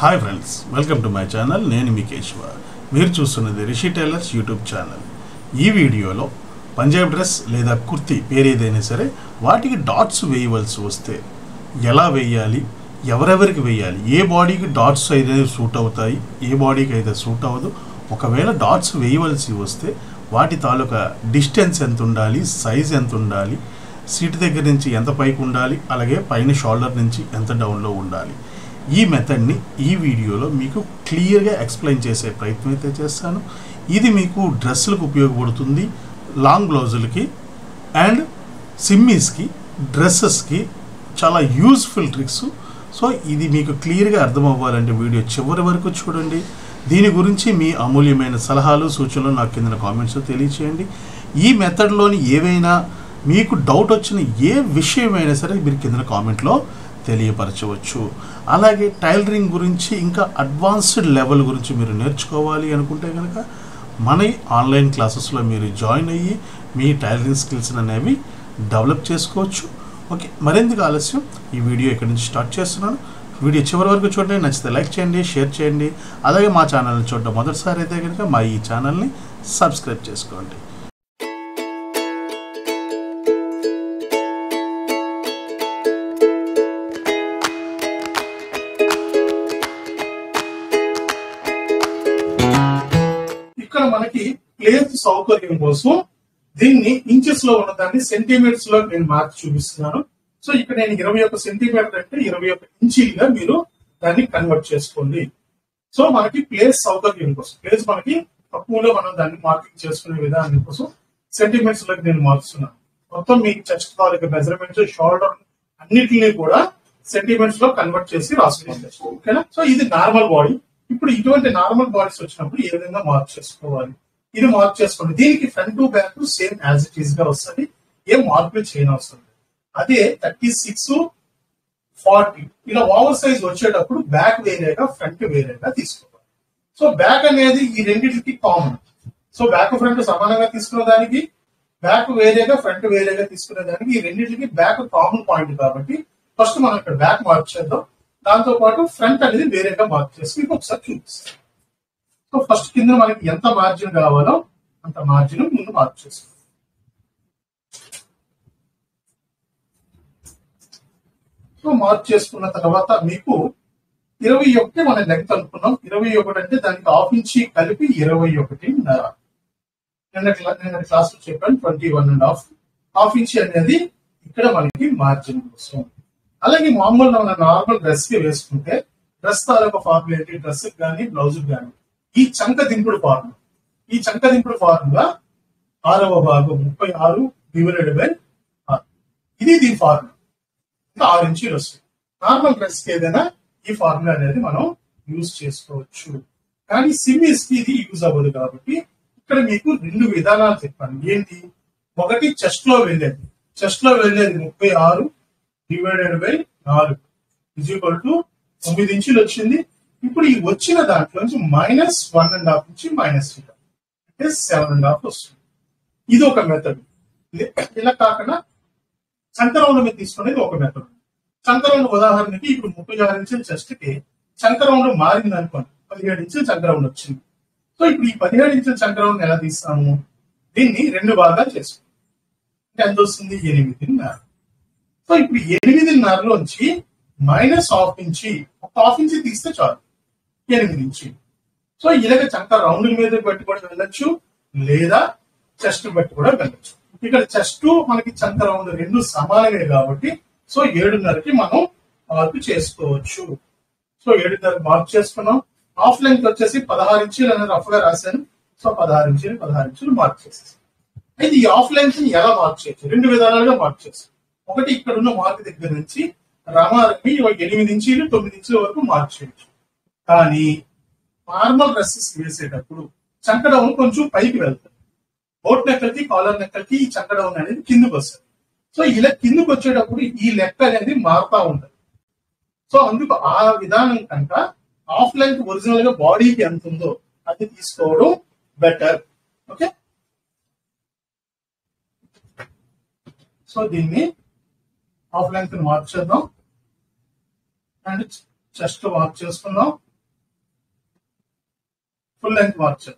hi friends welcome to my channel నేను మీ కేశవ మీరు చూస్తున్నది రిషి టైలర్స్ యూట్యూబ్ ఛానల్ ఈ వీడియోలో పంజాబ్ డ్రెస్ లేదా కుర్తీ పేరు ఏదైనా సరే వాటికి డాట్స్ వేయవలసి వస్తే ఎలా వేయాలి ఎవరెవరికి వేయాలి ఏ బాడీకి డాట్స్ అయితే సూట్ అవుతాయి ఏ బాడీకి అయితే సూట్ అవ్వదు ఒకవేళ డాట్స్ వేయవలసి వస్తే వాటి తాలూకా డిస్టెన్స్ ఎంత ఉండాలి సైజ్ ఎంత ఉండాలి సీట్ దగ్గర నుంచి ఎంత పైకి ఉండాలి అలాగే పైన షోల్డర్ నుంచి ఎంత డౌన్లో ఉండాలి ఈ మెథడ్ని ఈ వీడియోలో మీకు క్లియర్గా ఎక్స్ప్లెయిన్ చేసే ప్రయత్నం అయితే చేస్తాను ఇది మీకు డ్రెస్సులకు ఉపయోగపడుతుంది లాంగ్ బ్లౌజులకి అండ్ సిమ్మీస్కి డ్రెస్సెస్కి చాలా యూస్ఫుల్ ట్రిక్స్ సో ఇది మీకు క్లియర్గా అర్థం అవ్వాలంటే వీడియో చివరి వరకు చూడండి దీని గురించి మీ అమూల్యమైన సలహాలు సూచనలు నాకు కింద కామెంట్స్ తెలియచేయండి ఈ మెథడ్లోని ఏవైనా మీకు డౌట్ వచ్చిన ఏ విషయమైనా సరే మీరు కింద కామెంట్లో తెలియపరచవచ్చు అలాగే టైలరింగ్ గురించి ఇంకా అడ్వాన్స్డ్ లెవెల్ గురించి మీరు నేర్చుకోవాలి అనుకుంటే కనుక మన ఈ ఆన్లైన్ క్లాసెస్లో మీరు జాయిన్ అయ్యి మీ టైలరింగ్ స్కిల్స్ అనేవి డెవలప్ చేసుకోవచ్చు ఓకే మరెందుకు ఆలస్యం ఈ వీడియో ఇక్కడి నుంచి స్టార్ట్ చేస్తున్నాను వీడియో చివరి వరకు చూడండి నచ్చితే లైక్ చేయండి షేర్ చేయండి అలాగే మా ఛానల్ని చూడడం మొదటిసారి అయితే కనుక మా ఈ ఛానల్ని సబ్స్క్రైబ్ చేసుకోండి ఇక్కడ మనకి ప్లేస్ సౌకర్యం కోసం దీన్ని ఇంచెస్ లో ఉన్నదాన్ని సెంటీమీటర్స్ లో నేను మార్చి చూపిస్తున్నాను సో ఇక్కడ నేను ఇరవై ఒక్క సెంటీమీటర్ అంటే ఇరవై ఒక్క ఇంచీలుగా మీరు దాన్ని కన్వర్ట్ చేసుకోండి సో మనకి ప్లేస్ సౌకర్యం కోసం ప్లేస్ మనకి తక్కువలో మనం దాన్ని మార్కింగ్ చేసుకునే విధానం కోసం సెంటీమీటర్స్ లోకి నేను మార్చుతున్నాను మొత్తం మీకు చెస్ట్ తాలూకా మెజర్మెంట్స్ షోల్డర్ అన్నిటిని కూడా సెంటీమీటర్స్ లో కన్వర్ట్ చేసి రాసుకోండి ఓకేనా సో ఇది నార్మల్ బాడీ ఇప్పుడు ఇటువంటి నార్మల్ బాడీస్ వచ్చినప్పుడు ఏ విధంగా మార్క్ చేసుకోవాలి ఇది మార్క్ చేసుకోండి దీనికి front to back same as it is గా వస్తుంది ఏం మార్పులు చేయనవసరం లేదు అదే థర్టీ సిక్స్ ఫార్టీ ఇలా ఓవర్ సైజ్ వచ్చేటప్పుడు బ్యాక్ వేరేగా ఫ్రంట్ వేరేగా తీసుకోవాలి సో బ్యాక్ అనేది ఈ రెండింటికి కామన్ సో బ్యాక్ ఫ్రంట్ సమానంగా తీసుకునే దానికి బ్యాక్ వేరేగా ఫ్రంట్ వేరేగా తీసుకునే దానికి ఈ రెండింటికి బ్యాక్ కామన్ పాయింట్ కాబట్టి ఫస్ట్ మనం ఇక్కడ బ్యాక్ మార్క్ చేద్దాం దాంతో పాటు ఫ్రంట్ అనేది వేరేగా మార్క్ చేసి మీకు ఒకసారి చూపిస్తాం సో ఫస్ట్ కింద మనకి ఎంత మార్జిన్ కావాలో అంత మార్జిన్ ముందు మార్క్ చేసుకోండి సో మార్క్ చేసుకున్న తర్వాత మీకు ఇరవై ఒకటి మన లెంగ్త్ అనుకున్నాం ఇరవై ఒకటి అంటే దానికి హాఫ్ ఇంచి కలిపి ఇరవై ఒకటి నిన్న క్లా- నిన్న క్లాస్ లో చెప్పాను twenty one and half half ఇంచి అనేది ఇక్కడ మనకి మార్జిన్ కోసం అలాగే మామూలు మన నార్మల్ డ్రెస్ కి వేసుకుంటే డ్రెస్ తాలూకా ఫార్ములా ఏంటి డ్రెస్ కానీ బ్లౌజ్ కానీ ఈ చంక దింపుడు ఫార్ములా ఈ చంక దింపుడు ఫార్ములా ఆరవ భాగం ముప్పై ఆరు డివైడెడ్ బై ఆరు ఇది దీని ఫార్ములా ఇంకా ఆరు ఇంచీలు వస్తుంది నార్మల్ డ్రెస్ కి ఏదైనా ఈ ఫార్ములా అనేది మనం యూజ్ చేసుకోవచ్చు కానీ సిమ్మిస్ కి ఇది యూజ్ అవ్వదు కాబట్టి ఇక్కడ మీకు రెండు విధానాలు చెప్పాను ఏంటి ఒకటి చెస్ట్ లో వెళ్ళేది చెస్ట్ లో వెళ్ళేది ముప్పై ఆరు డివైడెడ్ బై నాలుగు ఇజ్ ఈక్వల్ టు తొమ్మిది ఇంచులు వచ్చింది ఇప్పుడు ఈ వచ్చిన దాంట్లో నుంచి మైనస్ వన్ అండ్ హాఫ్ నుంచి మైనస్ అంటే సెవెన్ అండ్ హాఫ్ వస్తుంది ఇది ఒక మెథడ్ ఇలా కాకుండా చంకరౌండ్ మీద తీసుకునేది ఒక మెథడ్ చంకరౌండ్ ఉదాహరణకి ఇప్పుడు ముప్పై ఆరు ఇంచుల చెస్ట్ కి చంకరౌండ్ మారింది అనుకోండి పదిహేడు ఇంచుల చంకరౌండ్ వచ్చింది సో ఇప్పుడు ఈ పదిహేడు ఇంచుల చంకరౌండ్ ఎలా తీస్తాము దీన్ని రెండు భాగాలు చేసుకుంటాం అంటే ఎంత వస్తుంది ఎనిమిదిన్నర సో ఇప్పుడు ఎనిమిదిన్నరలోంచి మైనస్ హాఫ్ ఇంచి ఒక హాఫ్ ఇంచి తీస్తే చాలు ఎనిమిది ఇంచి సో ఇలాగ చంక రౌండ్ మీద పెట్టి కూడా వెళ్ళొచ్చు లేదా చెస్ట్ పెట్టి కూడా వెళ్ళొచ్చు ఇక్కడ చెస్ట్ మనకి చంక రౌండ్ రెండు సమానమే కాబట్టి సో ఏడున్నరకి మనం మార్పు చేసుకోవచ్చు సో ఏడున్నర మార్క్ చేసుకున్నాం హాఫ్ లెంగ్త్ వచ్చేసి పదహారు ఇంచులు అని రఫ్ గా రాశాను సో పదహారు ఇంచులు పదహారు ఇంచులు మార్క్ చేసేసి అయితే ఈ ఆఫ్ లైన్స్ ని ఎలా మార్క్ చేయొచ్చు రెండు విధాలుగా మార్క్ చేయొచ్చు ఒకటి ఇక్కడ ఉన్న మార్క్ దగ్గర నుంచి రమారమి ఎనిమిది ఇంచీలు తొమ్మిది ఇంచుల వరకు మార్క్ చేయొచ్చు కానీ నార్మల్ డ్రెస్సెస్ వేసేటప్పుడు చంకడౌన్ కొంచెం పైకి వెళ్తుంది బోట్ నెక్కలకి కాలర్ నెక్కలకి ఈ చంకడౌన్ అనేది కిందకు వస్తుంది సో ఇలా కిందకు వచ్చేటప్పుడు ఈ లెక్క అనేది మారుతా ఉంటుంది సో అందుకు ఆ విధానం కనుక ఆఫ్ లెంత్ ఒరిజినల్ గా బాడీకి ఎంత ఉందో అది తీసుకోవడం బెటర్ ఓకే సో దీన్ని హాఫ్ లెంగ్త్ మార్క్ చేద్దాం అండ్ చెస్ట్ మార్క్ చేసుకుందాం ఫుల్ లెంత్ మార్చారు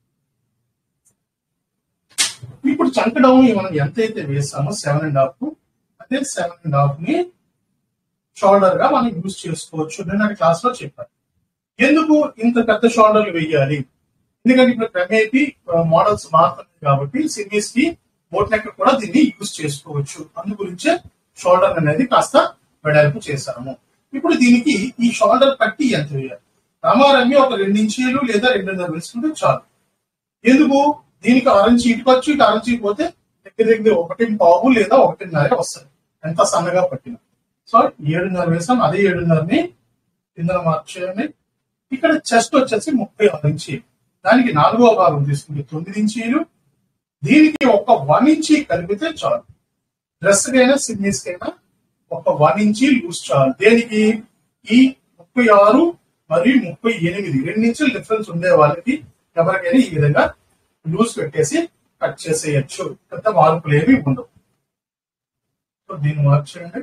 ఇప్పుడు చంక డౌన్ మనం ఎంత అయితే వేసామో సెవెన్ అండ్ హాఫ్ అదే సెవెన్ అండ్ హాఫ్ ని షోల్డర్ గా మనం యూజ్ చేసుకోవచ్చు నేను క్లాస్ లో చెప్పాను ఎందుకు ఇంత పెద్ద షోల్డర్లు వేయాలి ఎందుకంటే ఇప్పుడు క్రమేపీ మోడల్స్ మారుతున్నాయి కాబట్టి సిరీస్ కి బోట్ నెక్ కూడా దీన్ని యూజ్ చేసుకోవచ్చు అందు గురించే షోల్డర్ అనేది కాస్త వెడల్పు చేశాము ఇప్పుడు దీనికి ఈ షోల్డర్ పట్టి ఎంత వేయాలి రామారమ్య ఒక రెండు ఇంచీలు లేదా రెండున్నర వేసుకుంటే చాలు ఎందుకు దీనికి ఆరెంజ్ ఇటుకు వచ్చి ఇటు ఆరెంజ్ పోతే దగ్గర దగ్గర ఒకటి పావు లేదా ఒకటిన్నర వస్తుంది ఎంత సన్నగా పట్టిన సో ఏడున్నర వేసాం అదే ఏడున్నరని కింద మార్చేయండి ఇక్కడ చెస్ట్ వచ్చేసి ముప్పై ఆరు ఇంచీ దానికి నాలుగో భాగం తీసుకుంటే తొమ్మిది ఇంచీలు దీనికి ఒక వన్ ఇంచీ కలిపితే చాలు డ్రెస్ కైనా సిమ్మీస్ కైనా ఒక వన్ ఇంచీ లూజ్ చాలు దేనికి ఈ ముప్పై ఆరు మరియు ముప్పై ఎనిమిది రెండు ఇంచుల డిఫరెన్స్ ఉండే వాళ్ళకి ఎవరికైనా ఈ విధంగా లూజ్ పెట్టేసి కట్ చేసేయచ్చు పెద్ద మార్పులు ఏమి ఉండవు సో దీన్ని మార్చేయండి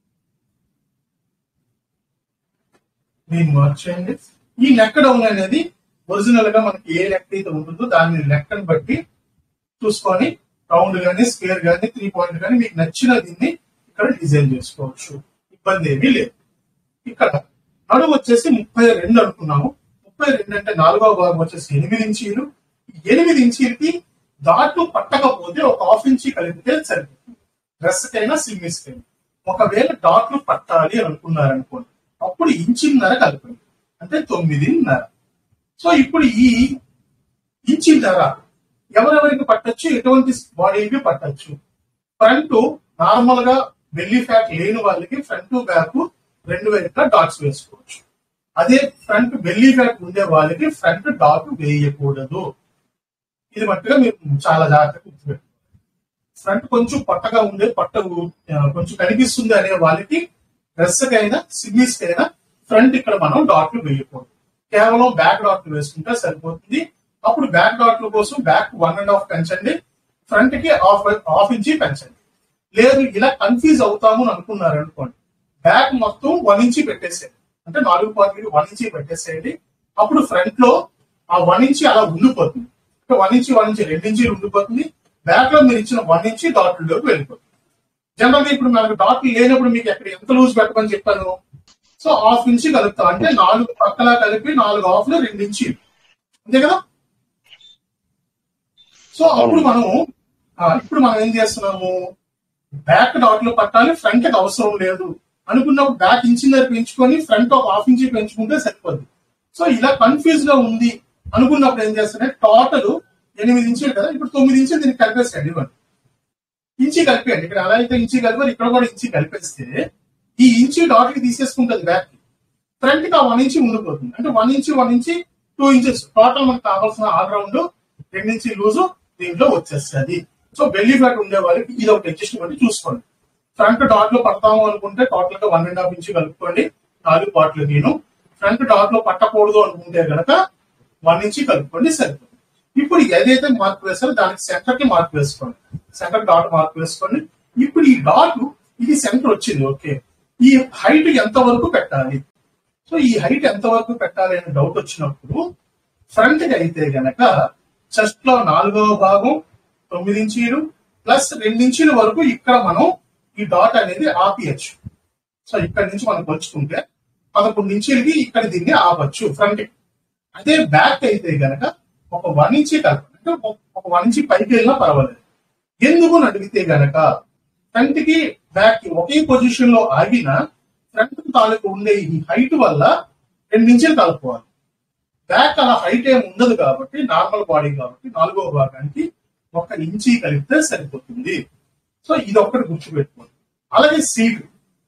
దీన్ని మార్చేయండి ఈ నెక్ డౌన్ అనేది ఒరిజినల్ గా మనకి ఏ లెక్క అయితే ఉంటుందో దాని లెక్కను బట్టి చూసుకొని రౌండ్ గానీ స్క్వేర్ గానీ త్రీ పాయింట్ గానీ మీకు నచ్చిన దీన్ని ఇక్కడ డిజైన్ చేసుకోవచ్చు ఇబ్బంది ఏమీ లేదు ఇక్కడ నడుము వచ్చేసి ముప్పై రెండు అనుకున్నాము ముప్పై రెండు అంటే నాలుగవ భాగం వచ్చేసి ఎనిమిది ఇంచీలు ఈ ఎనిమిది ఇంచీలకి దాటు పట్టకపోతే ఒక హాఫ్ ఇంచీ కలిపితే సరిపోతుంది డ్రెస్ కైనా సిమ్మిస్ కైనా ఒకవేళ డాట్లు పట్టాలి అని అనుకున్నారనుకోండి అప్పుడు ఇంచిన్నర కలపండి అంటే తొమ్మిదిన్నర సో ఇప్పుడు ఈ ఇంచిన్నర ఎవరెవరికి పట్టొచ్చు ఎటువంటి బాడీకి పట్టొచ్చు ఫ్రంట్ నార్మల్ గా బెల్లీ ఫ్యాట్ లేని వాళ్ళకి ఫ్రంట్ బ్యాక్ రెండు వైపులా డాట్స్ వేసుకోవచ్చు అదే ఫ్రంట్ బెల్లీ ఫ్యాట్ ఉండే వాళ్ళకి ఫ్రంట్ డాట్ వేయకూడదు ఇది మట్టుగా మీరు చాలా జాగ్రత్తగా గుర్తుపెట్టుకోవాలి ఫ్రంట్ కొంచెం పట్టగా ఉండే పట్ట ఆ, కొంచెం కనిపిస్తుంది అనే వాళ్ళకి డ్రెస్ కైనా సిమ్మీస్ కైనా ఫ్రంట్ ఇక్కడ మనం డాట్లు వేయకూడదు కేవలం బ్యాక్ డాట్లు వేసుకుంటే సరిపోతుంది అప్పుడు బ్యాక్ డాట్ల కోసం బ్యాక్ వన్ అండ్ హాఫ్ పెంచండి ఫ్రంట్ కి హాఫ్ హాఫ్ ఇంచి పెంచండి లేదు ఇలా కన్ఫ్యూజ్ అవుతాము అని అనుకున్నారు అనుకోండి బ్యాక్ మొత్తం వన్ ఇంచి పెట్టేసేయండి అంటే నాలుగు పాయింట్ వన్ ఇంచి పెట్టేసేయండి అప్పుడు ఫ్రంట్ లో ఆ వన్ ఇంచి అలా ఉండిపోతుంది అంటే వన్ ఇంచి వన్ ఇంచి రెండు ఇంచీలు ఉండిపోతుంది బ్యాక్ లో మీరు ఇచ్చిన వన్ ఇంచి డాట్లలోకి వెళ్ళిపోతుంది జనరల్ గా ఇప్పుడు మనకు డాట్లు లేనప్పుడు మీకు ఎక్కడ ఎంత లూజ్ పెట్టమని చెప్పాను సో హాఫ్ ఇంచి కలుపుతాం అంటే నాలుగు పక్కలా కలిపి నాలుగు హాఫ్ లో రెండు ఇంచి అంతే కదా సో అప్పుడు మనము ఆ, ఇప్పుడు మనం ఏం చేస్తున్నాము బ్యాక్ డాట్లు పట్టాలి ఫ్రంట్ కి అవసరం లేదు అనుకున్నప్పుడు బ్యాక్ ఇంచి దగ్గర పెంచుకొని ఫ్రంట్ ఒక హాఫ్ ఇంచి పెంచుకుంటే సరిపోద్ది సో ఇలా కన్ఫ్యూజ్ గా ఉంది అనుకున్నప్పుడు ఏం చేస్తారంటే టోటల్ ఎనిమిది ఇంచులు కదా ఇప్పుడు తొమ్మిది ఇంచులు దీనికి కలిపేసేయండి ఇవ్వండి ఇంచి కలిపేయండి ఇక్కడ ఎలా అయితే ఇంచి కలిపారు ఇక్కడ కూడా ఇంచి కలిపేస్తే ఈ ఇంచి డాట్ కి తీసేసుకుంటుంది బ్యాక్ కి ఫ్రంట్ కి ఆ వన్ ఇంచి ఉండిపోతుంది అంటే వన్ ఇంచి వన్ ఇంచి టూ ఇంచెస్ టోటల్ మనకు కావాల్సిన ఆల్ రౌండ్ రెండు ఇంచి లూజు దీంట్లో వచ్చేస్తుంది సో బెల్లీ ఫ్యాట్ ఉండే వాళ్ళకి ఇది ఒక అడ్జస్ట్మెంట్ చూసుకోండి ఫ్రంట్ డాట్ లో పడతాము అనుకుంటే టోటల్ గా వన్ అండ్ హాఫ్ ఇంచి కలుపుకోండి నాలుగు పాటలు నేను ఫ్రంట్ డాట్ లో పట్టకూడదు అనుకుంటే గనక వన్ ఇంచి కలుపుకోండి సరిపోతుంది ఇప్పుడు ఏదైతే మార్క్ వేస్తారో దానికి సెంటర్ కి మార్క్ వేసుకోండి సెంటర్ డాట్ మార్క్ వేసుకోండి ఇప్పుడు ఈ డాట్ ఇది సెంటర్ వచ్చింది ఓకే ఈ హైట్ ఎంత వరకు పెట్టాలి సో ఈ హైట్ ఎంత వరకు పెట్టాలి అనే డౌట్ వచ్చినప్పుడు ఫ్రంట్ కి అయితే గనక చెస్ట్ లో నాలుగవ భాగం తొమ్మిది ఇంచీలు ప్లస్ రెండు ఇంచీల వరకు ఇక్కడ మనం ఈ డాట్ అనేది ఆపియచ్చు సో ఇక్కడ నుంచి మనం కొలుచుకుంటే పదకొండు ఇంచీలకి ఇక్కడ దీన్ని ఆపచ్చు ఫ్రంట్ కి అదే బ్యాక్ అయితే గనక ఒక వన్ ఇంచీ కలపండి అంటే ఒక- ఒక వన్ ఇంచీ పైకి వెళ్ళినా పర్వాలేదు ఎందుకు అని అడిగితే గనక ఫ్రంట్ కి బ్యాక్ కి ఒకే పొజిషన్ లో ఆగిన ఫ్రంట్ తాలూకు ఉండే ఈ హైట్ వల్ల రెండు ఇంచులు కలుపుకోవాలి బ్యాక్ అలా హైట్ ఏమి ఉండదు కాబట్టి నార్మల్ బాడీ కాబట్టి నాలుగో భాగానికి ఒక ఇంచి కలిపితే సరిపోతుంది సో ఇది ఒక్కటి గుర్తుపెట్టుకోండి అలాగే సీట్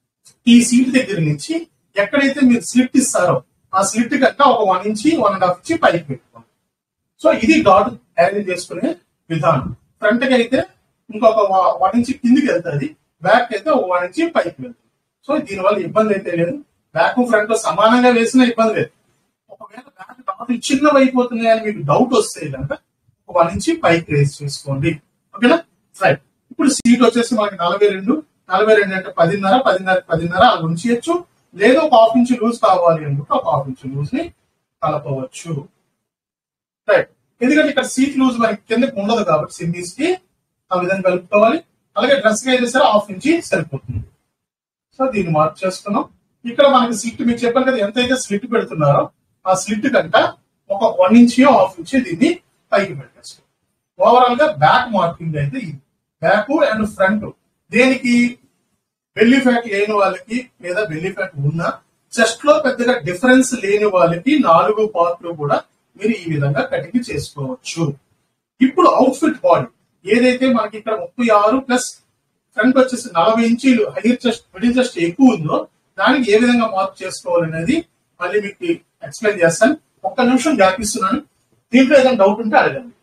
ఈ సీట్ దగ్గర నుంచి ఎక్కడైతే మీరు స్లిట్ ఇస్తారో ఆ స్లిట్ కన్నా ఒక వన్ ఇంచి వన్ అండ్ హాఫ్ ఇంచి పైకి పెట్టుకోండి సో ఇది డాట్ అరేంజ్ చేసుకునే విధానం ఫ్రంట్ కి అయితే ఇంకొక వన్ ఇంచి కిందికి వెళ్తుంది బ్యాక్ అయితే ఒక వన్ ఇంచి పైకి వెళ్తుంది సో దీనివల్ల ఇబ్బంది అయితే లేదు బ్యాక్ ఫ్రంట్ సమానంగా వేసినా ఇబ్బంది లేదు ఒకవేళ బ్యాక్ డాట్ చిన్నవి అయిపోతున్నాయి అని మీకు డౌట్ వస్తే కనుక ఒక వన్ ఇంచి పైకి రేస్ చేసుకోండి ఓకేనా రైట్ ఇప్పుడు సీట్ వచ్చేసి మనకి నలభై రెండు నలభై రెండు అంటే పదిన్నర పదిన్నర పదిన్నర అలా ఉంచేయచ్చు లేదా ఒక హాఫ్ ఇంచ్ లూజ్ కావాలి అనుకుంటే ఒక హాఫ్ ఇంచ్ లూజ్ ని కలపవచ్చు రైట్ ఎందుకంటే ఇక్కడ సీట్ లూజ్ మనకి కిందకి ఉండదు కాబట్టి సిమ్మీస్ కి ఆ విధంగా కలుపుకోవాలి అలాగే డ్రెస్ కి అయితే సరే హాఫ్ ఇంచి సరిపోతుంది సో దీన్ని మార్క్ చేసుకున్నాం ఇక్కడ మనకి స్లిట్ మీకు చెప్పాను కదా ఎంతైతే స్లిట్ పెడుతున్నారో ఆ స్లిట్ కంట ఒక వన్ ఇంచ్ హాఫ్ ఇంచ్ దీన్ని పైకి పెట్టేస్తాం ఓవరాల్ గా బ్యాక్ మార్కింగ్ అయితే ఇది బ్యాక్ అండ్ ఫ్రంట్ దేనికి బెల్లీ ఫ్యాట్ లేని వాళ్ళకి లేదా బెల్లీ ఫ్యాట్ ఉన్నా చెస్ట్ లో పెద్దగా డిఫరెన్స్ లేని వాళ్ళకి నాలుగు పార్ట్లు కూడా మీరు ఈ విధంగా కటింగ్ చేసుకోవచ్చు ఇప్పుడు అవుట్ ఫిట్ బాడీ ఏదైతే మనకి ఇక్కడ ముప్పై ఆరు ప్లస్ ఫ్రంట్ వచ్చేసి నలభై ఇంచీలు హైయర్ చెస్ట్ మిడిల్ చెస్ట్ ఎక్కువ ఉందో దానికి ఏ విధంగా మార్క్ చేసుకోవాలనేది మళ్ళీ మీకు ఎక్స్ప్లెయిన్ చేస్తాను ఒక్క నిమిషం గ్యాప్ ఇస్తున్నాను దీంట్లో ఏదైనా డౌట్ ఉంటే అడగండి